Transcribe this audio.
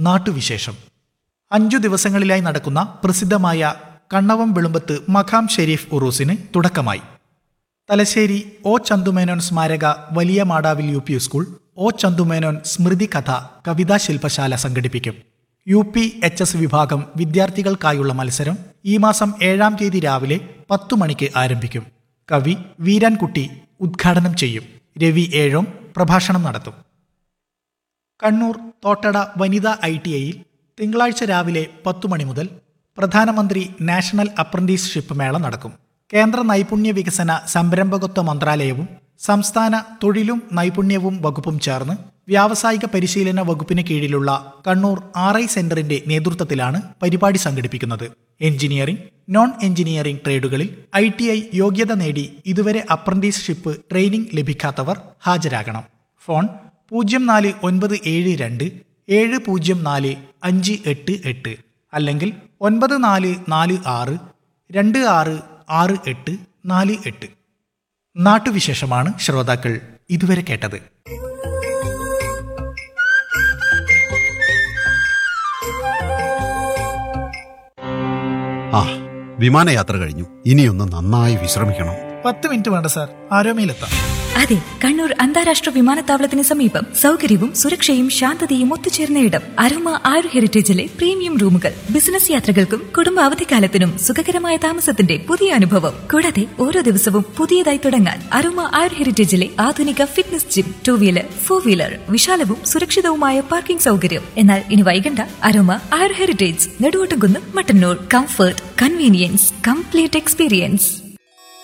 നാട്ടുവിശേഷം അഞ്ചു ദിവസങ്ങളിലായി നടക്കുന്ന പ്രസിദ്ധമായ കണ്ണവം വിളുമ്പത്ത് മഖാം ഷെരീഫ് ഉറൂസിന് തുടക്കമായി തലശ്ശേരി ഒ ചന്തുമേനോൻ സ്മാരക വലിയ മാടാവിൽ U P school O Chandu Menon സ്മൃതി കഥ കവിതാ ശില്പശാല സംഘടിപ്പിക്കും യു പി എച്ച് എസ് വിഭാഗം വിദ്യാർത്ഥികൾക്കായുള്ള മത്സരം ഈ മാസം ഏഴാം തീയതി രാവിലെ പത്തു മണിക്ക് ആരംഭിക്കും കവി വീരാൻകുട്ടി ഉദ്ഘാടനം ചെയ്യും രവി ഏഴോം പ്രഭാഷണം നടത്തും കണ്ണൂർ തോട്ടട വനിതാ ഐ ടി ഐയിൽ തിങ്കളാഴ്ച രാവിലെ പത്തു മണി മുതൽ പ്രധാനമന്ത്രി നാഷണൽ അപ്രന്റീസ്ഷിപ്പ് മേള നടക്കും കേന്ദ്ര നൈപുണ്യ വികസന സംരംഭകത്വ മന്ത്രാലയവും സംസ്ഥാന തൊഴിലും നൈപുണ്യവും വകുപ്പും ചേർന്ന് വ്യാവസായിക പരിശീലന വകുപ്പിന് കീഴിലുള്ള കണ്ണൂർ ആർ ഐ സെന്ററിന്റെ നേതൃത്വത്തിലാണ് പരിപാടി സംഘടിപ്പിക്കുന്നത് എഞ്ചിനീയറിംഗ് നോൺ എഞ്ചിനീയറിംഗ് ട്രേഡുകളിൽ ഐ ടി ഐ യോഗ്യത നേടി ഇതുവരെ അപ്രന്റീസ്ഷിപ്പ് ട്രെയിനിംഗ് ലഭിക്കാത്തവർ ഹാജരാകണം ഫോൺ പൂജ്യം നാല് ഒൻപത് ഏഴ് രണ്ട് ഏഴ് പൂജ്യം നാല് അഞ്ച് എട്ട് എട്ട് അല്ലെങ്കിൽ ഒൻപത് നാല് നാല് ആറ് രണ്ട് ആറ് ആറ് എട്ട് നാല് എട്ട് നാട്ടുവിശേഷമാണ് ശ്രോതാക്കൾ ഇതുവരെ കേട്ടത് ആ വിമാനയാത്ര കഴിഞ്ഞു ഇനിയൊന്ന് നന്നായി വിശ്രമിക്കണം പത്ത് മിനിറ്റ് വേണ്ട സാർ ആരോമയിലെത്താം അതെ കണ്ണൂർ അന്താരാഷ്ട്ര വിമാനത്താവളത്തിന് സമീപം സൗകര്യവും സുരക്ഷയും ശാന്തതയും ഒത്തുചേർന്ന ഇടം അരോമ ആരു ഹെറിറ്റേജിലെ പ്രീമിയം റൂമുകൾ ബിസിനസ് യാത്രകൾക്കും കുടുംബ അവധിക്കാലത്തിനും സുഖകരമായ താമസത്തിന്റെ പുതിയ അനുഭവം കൂടാതെ ഓരോ ദിവസവും പുതിയതായി തുടങ്ങാൻ അരോമ ആരു ഹെറിറ്റേജിലെ ആധുനിക fitness gym two wheeler four wheeler വിശാലവും സുരക്ഷിതവുമായ പാർക്കിംഗ് സൗകര്യം എന്നാൽ ഇനി വൈകണ്ട അരോമ ആരു heritage Neduvottumkunnu Mattannur comfort convenience complete experience